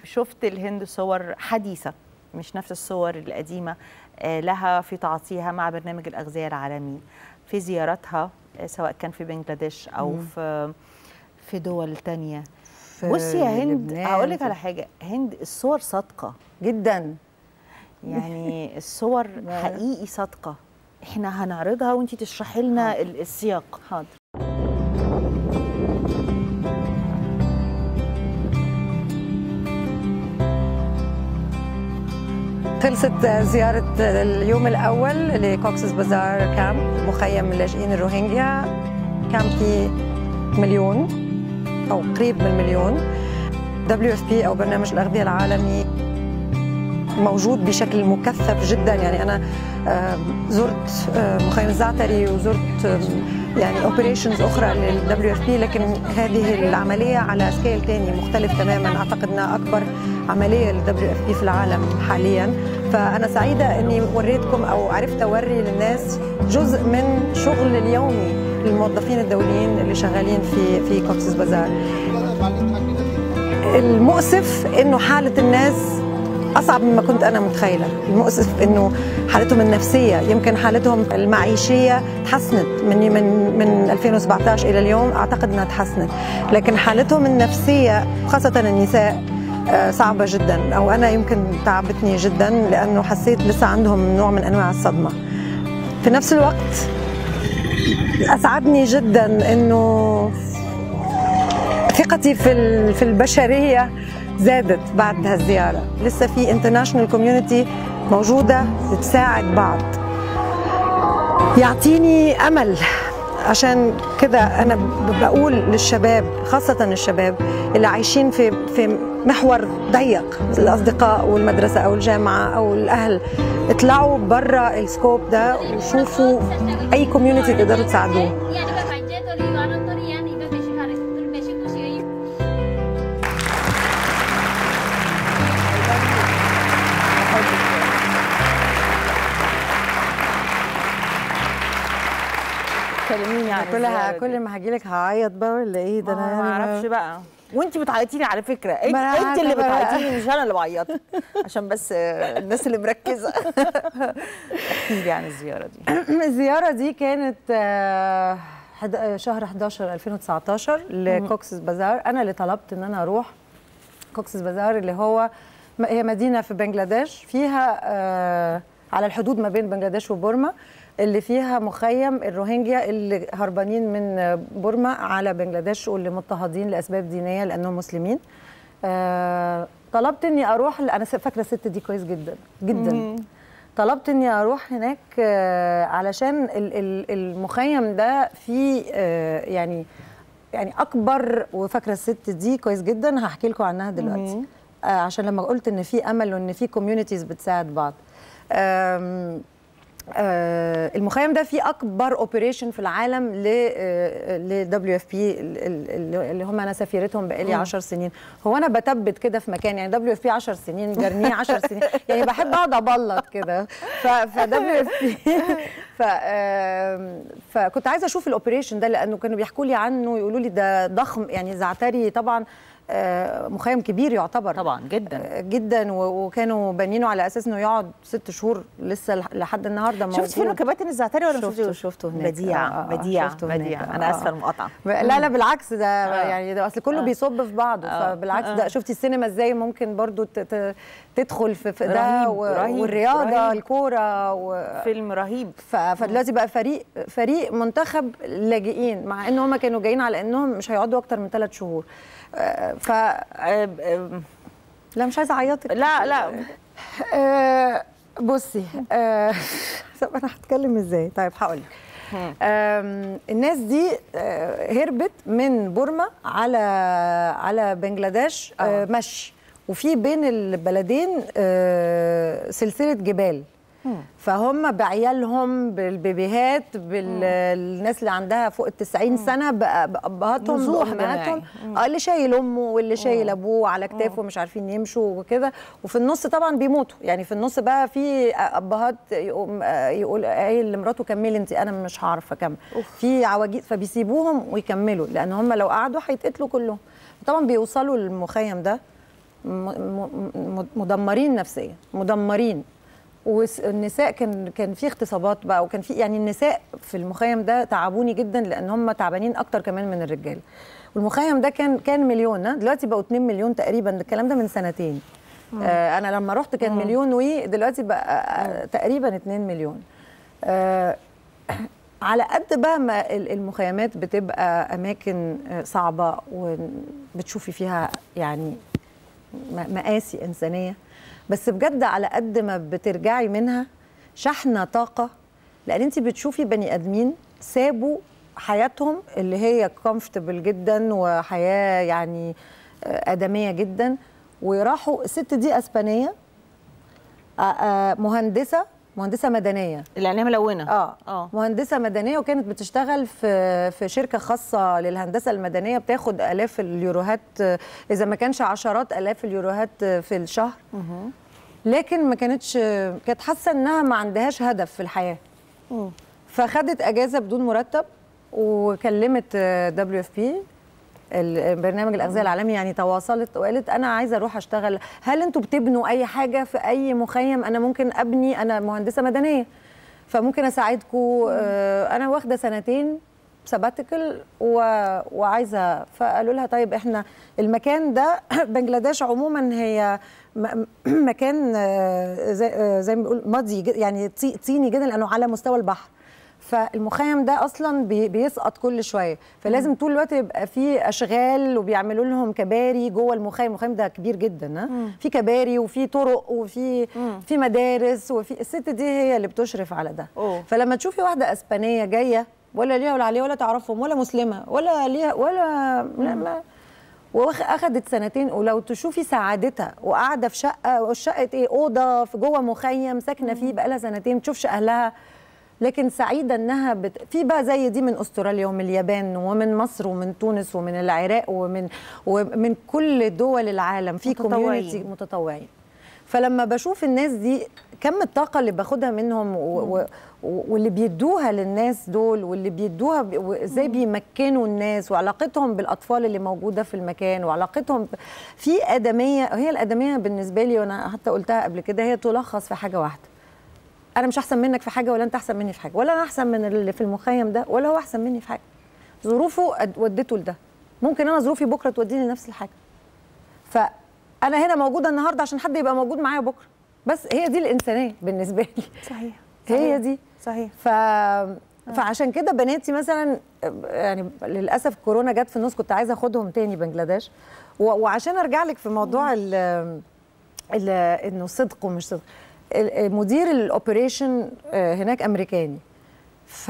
شفت الهند صور حديثه مش نفس الصور القديمه آه، لها في تعاطيها مع برنامج الاغذيه العالمي في زياراتها آه، سواء كان في بنجلاديش او مم. في في دول تانية في بصي يا هند لبنان. هقول لك على حاجه هند الصور صادقه جدا يعني الصور ما- حقيقي صادقه احنا هنعرضها وانتي تشرحي لنا ال- السياق حاضر خلصت زيارة اليوم الأول لكوكسس بازار كامب مخيم اللاجئين الروهينجيا كان في مليون أو قريب من المليون دبليو اف بي أو برنامج الأغذية العالمي موجود بشكل مكثف جدا يعني أنا آه، زرت آه، مخيم الزعتري وزرت آم، يعني اوبريشنز اخرى للدبليو اف بي لكن هذه العمليه على سكيل ثاني مختلف تماما اعتقد انها اكبر عمليه للدبليو اف بي في العالم حاليا فانا سعيده اني وريتكم او عرفت اوري للناس جزء من شغل اليومي للموظفين الدوليين اللي شغالين في في كوكسس بازار المؤسف انه حاله الناس اصعب مما كنت انا متخيله المؤسف انه حالتهم النفسيه يمكن حالتهم المعيشيه تحسنت من من من 2017 الى اليوم اعتقد انها تحسنت لكن حالتهم النفسيه خاصه النساء آه، صعبه جدا او انا يمكن تعبتني جدا لانه حسيت لسه عندهم نوع من انواع الصدمه في نفس الوقت اسعدني جدا انه ثقتي في ال- في البشريه زادت بعد هالزياره لسه في انترناشونال كوميونتي موجوده تساعد بعض يعطيني امل عشان كده انا ب- بقول للشباب خاصه الشباب اللي عايشين في في محور ضيق الاصدقاء والمدرسه او الجامعه او الاهل اطلعوا برا السكوب ده وشوفوا اي كوميونتي تقدروا تساعدوه Iya, di Bapak Jet, di Warung Torian, di Bapak Haris, di Bapak Kusioi. كلميني عن كلها الزيارة دي. كل ما هاجي لك هعيط بقى ولا ايه ده ما انا ما اعرفش بقى وانت بتعيطيني على فكره انت, ما أنا انت اللي عارفة بقى. بتعيطيني مش انا اللي بعيط عشان بس آه، الناس اللي مركزه احكي لي عن الزياره دي الزياره دي كانت آه، حد- آه، شهر 11 2019 لكوكسس بازار انا اللي طلبت ان انا اروح كوكسس بازار اللي هو م- هي مدينه في بنجلاديش فيها آه، على الحدود ما بين بنجلاديش وبورما اللي فيها مخيم الروهينجيا اللي هربانين من آه، بورما على بنجلاديش واللي مضطهدين لاسباب دينيه لانهم مسلمين آه، طلبت اني اروح انا فاكره الست دي كويس جدا جدا طلبت اني اروح هناك آه، علشان ال- ال- المخيم ده فيه آه، يعني يعني اكبر وفاكره الست دي كويس جدا هحكي لكم عنها دلوقتي آه، عشان لما قلت ان في امل وان في كوميونيتيز بتساعد بعض آم، آه، المخيم ده فيه اكبر اوبريشن في العالم ل دبليو اف بي اللي هم انا سفيرتهم بقالي 10 سنين هو انا بتبت كده في مكان يعني دبليو اف بي 10 سنين جرنيه 10 سنين يعني بحب اقعد ابلط كده فدبليو اف بي ف آم، فكنت عايزه اشوف الاوبريشن ده لانه كانوا بيحكوا لي عنه يقولوا لي ده ضخم يعني زعتري طبعا آه، مخيم كبير يعتبر طبعا جدا جدا و- وكانوا بانينه على اساس انه يقعد ست شهور لسه لح- لحد النهارده موجود شفت فيلم كباتن الزعتري ولا ما شفته- شفتوش؟ شفته هناك. بديع آه، آه، آه، بديع شفته هناك. بديع آه، انا اسفه آه. المقاطعه لا لا بالعكس ده آه. يعني ده اصل كله آه. بيصب في بعضه آه. فبالعكس آه. ده شفتي السينما ازاي ممكن برضو ت- ت- تدخل في في ده رهيب، و- رهيب، والرياضه رهيب. الكوره و... فيلم رهيب ف- فدلوقتي بقى فريق فريق منتخب لاجئين مع ان هم كانوا جايين على انهم مش هيقعدوا اكتر من ثلاث شهور آه، ف آه، آه، لا مش عايزه اعيطك لا لا آه، بصي آه، طب انا هتكلم ازاي طيب هقول لك آم، الناس دي آه، هربت من بورما على على بنجلاديش آه، مشي وفي بين البلدين آه، سلسله جبال فهم بعيالهم بالبيبيهات بالناس اللي عندها فوق ال 90 سنه بأ- بابهاتهم نزوح بامهاتهم جماعي. اه اللي شايل امه واللي شايل ابوه على كتافه مش عارفين يمشوا وكده وفي النص طبعا بيموتوا يعني في النص بقى في ابهات يقوم آه، يقول قايل لمراته كملي انت انا مش هعرف اكمل في عواجيز فبيسيبوهم ويكملوا لان هم لو قعدوا هيتقتلوا كلهم طبعا بيوصلوا للمخيم ده م- م- م- مدمرين نفسيا مدمرين والنساء كان كان في اغتصابات بقى وكان في يعني النساء في المخيم ده تعبوني جدا لان هم تعبانين اكتر كمان من الرجاله والمخيم ده كان كان مليون ها؟ دلوقتي بقوا 2 مليون تقريبا الكلام ده من سنتين آه انا لما رحت كان مليون وي دلوقتي بقى آه تقريبا 2 مليون آه على قد بقى ما ال- المخيمات بتبقى اماكن آه، صعبه وبتشوفي فيها يعني م- مآسي إنسانية بس بجد على قد ما بترجعي منها شحنة طاقة لأن أنت بتشوفي بني آدمين سابوا حياتهم اللي هي كومفتبل جدا وحياة يعني آه، آدمية جدا وراحوا الست دي أسبانية آه، آه، مهندسة مهندسة مدنية العينيه ملونه اه اه مهندسه مدنيه وكانت بتشتغل في في شركه خاصه للهندسه المدنيه بتاخد الاف اليوروهات آه، اذا ما كانش عشرات الاف اليوروهات آه، في الشهر لكن ما كانتش آه، كانت حاسه انها ما عندهاش هدف في الحياه فخدت اجازه بدون مرتب وكلمت دبليو اف بي البرنامج الاغذيه العالمي يعني تواصلت وقالت انا عايزه اروح اشتغل هل انتوا بتبنوا اي حاجه في اي مخيم انا ممكن ابني انا مهندسه مدنيه فممكن اساعدكم آه انا واخده سنتين سباتيكل و... وعايزه فقالوا لها طيب احنا المكان ده بنجلاديش عموما هي م... مكان آه، زي, آه، زي ما بنقول ماضي جد- يعني طي- طيني جدا لانه على مستوى البحر فالمخيم ده اصلا بي بيسقط كل شويه فلازم طول الوقت يبقى في اشغال وبيعملوا لهم كباري جوه المخيم المخيم ده كبير جدا ها في كباري وفي طرق وفي في مدارس وفي الست دي هي اللي بتشرف على ده أوه. فلما تشوفي واحده اسبانيه جايه ولا ليها ولا عليها ولا تعرفهم ولا مسلمه ولا ليها ولا لا ما واخدت سنتين ولو تشوفي سعادتها وقاعده في شقه والشقه ايه اوضه في جوه مخيم ساكنه فيه بقالها سنتين ما تشوفش اهلها لكن سعيده انها بت... في بقى زي دي من استراليا ومن اليابان ومن مصر ومن تونس ومن العراق ومن ومن كل دول العالم في متطوعين. كوميونتي متطوعين فلما بشوف الناس دي كم الطاقه اللي باخدها منهم و... و... و- واللي بيدوها للناس دول واللي بيدوها ب... وازاي بيمكنوا الناس وعلاقتهم بالاطفال اللي موجوده في المكان وعلاقتهم ب... في ادميه هي الادميه بالنسبه لي وانا حتى قلتها قبل كده هي تلخص في حاجه واحده انا مش احسن منك في حاجه ولا انت احسن مني في حاجه ولا انا احسن من اللي في المخيم ده ولا هو احسن مني في حاجه ظروفه أد- ودته لده ممكن انا ظروفي بكره توديني نفس الحاجه فانا هنا موجوده النهارده عشان حد يبقى موجود معايا بكره بس هي دي الانسانيه بالنسبه لي صحيح هي دي صحيح ف... فعشان كده بناتي مثلا يعني للاسف كورونا جت في النص كنت عايزه اخدهم تاني بنجلاديش و... وعشان ارجع لك في موضوع ال... ال... انه صدق ومش صدق ال- مدير الاوبريشن هناك امريكاني ف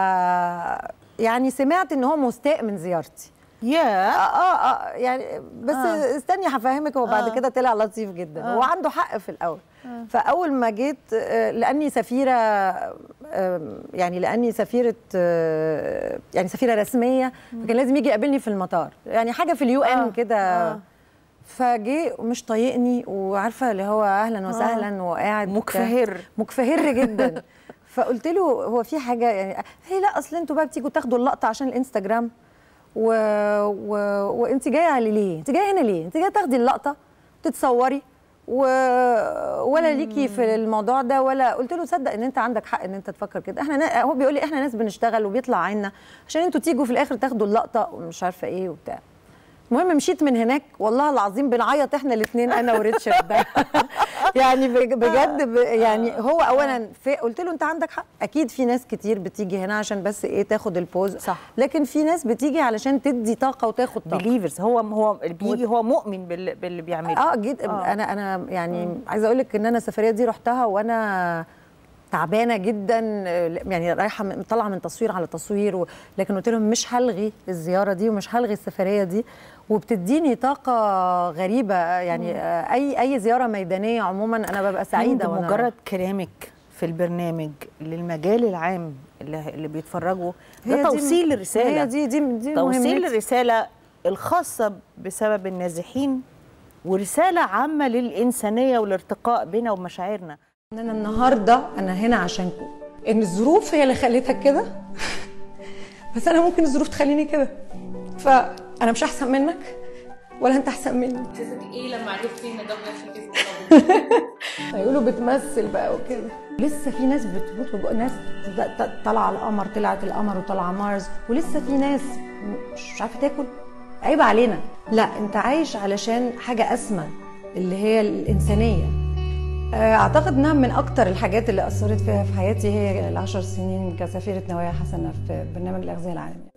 يعني سمعت ان هو مستاء من زيارتي يا اه اه, آه يعني بس آه. آه. استني هفهمك هو بعد آه. كده طلع لطيف جدا آه. هو عنده حق في الاول فاول ما جيت آه، لاني سفيره آه، يعني لاني سفيره آه، يعني سفيره رسميه فكان لازم يجي يقابلني في المطار يعني حاجه في اليو آه. ان كده آه. فجه ومش طايقني وعارفه اللي هو اهلا وسهلا وقاعد مكفهر مكفهر جدا فقلت له هو في حاجه يعني هي لا اصل انتوا بقى بتيجوا تاخدوا اللقطه عشان الانستجرام و... و... وانت جايه ليه؟ انت جايه هنا ليه؟ انت جايه تاخدي اللقطه تتصوري و... ولا ليكي في الموضوع ده ولا قلت له صدق ان انت عندك حق ان انت تفكر كده احنا نا... هو بيقول لي احنا ناس بنشتغل وبيطلع عنا عشان انتوا تيجوا في الاخر تاخدوا اللقطه ومش عارفه ايه وبتاع المهم مشيت من هناك والله العظيم بنعيط احنا الاثنين انا وريتشارد ده يعني بج- بجد ب- يعني هو اولا في قلت له انت عندك حق اكيد في ناس كتير بتيجي هنا عشان بس ايه تاخد البوز صح. لكن في ناس بتيجي علشان تدي طاقه وتاخد طاقه بليفرز هو هو اللي بيجي هو مؤمن بال- باللي بيعمله اه جد آه. انا انا يعني عايزه اقول لك ان انا السفريه دي رحتها وانا تعبانه جدا آه، يعني رايحه من- طالعه من تصوير على تصوير و... لكن قلت لهم مش هلغي الزياره دي ومش هلغي السفريه دي وبتديني طاقه غريبه يعني آه، اي اي زياره ميدانيه عموما انا ببقى سعيده عند وانا مجرد كلامك في البرنامج للمجال العام اللي, اللي بيتفرجوا هي ده دي- توصيل رساله هي دي دي دي توصيل مهمتي. الرساله الخاصه بسبب النازحين ورساله عامه للانسانيه والارتقاء بنا ومشاعرنا ان انا النهارده انا هنا عشانكم ان الظروف هي اللي خلتك كده بس انا ممكن الظروف تخليني كده فانا مش احسن منك ولا انت احسن مني احساسك ايه لما عرفتي ان ده بيحصل كده هيقولوا بتمثل بقى وكده لسه في ناس بتموت وبقى ناس ط- ط- طالعه على القمر طلعت القمر وطالعه مارس ولسه في ناس مش عارفه تاكل عيب علينا لا انت عايش علشان حاجه اسمى اللي هي الانسانيه آه، اعتقد انها من اكتر الحاجات اللي اثرت فيها في حياتي هي العشر سنين كسفيره نوايا حسنه في برنامج الاغذيه العالميه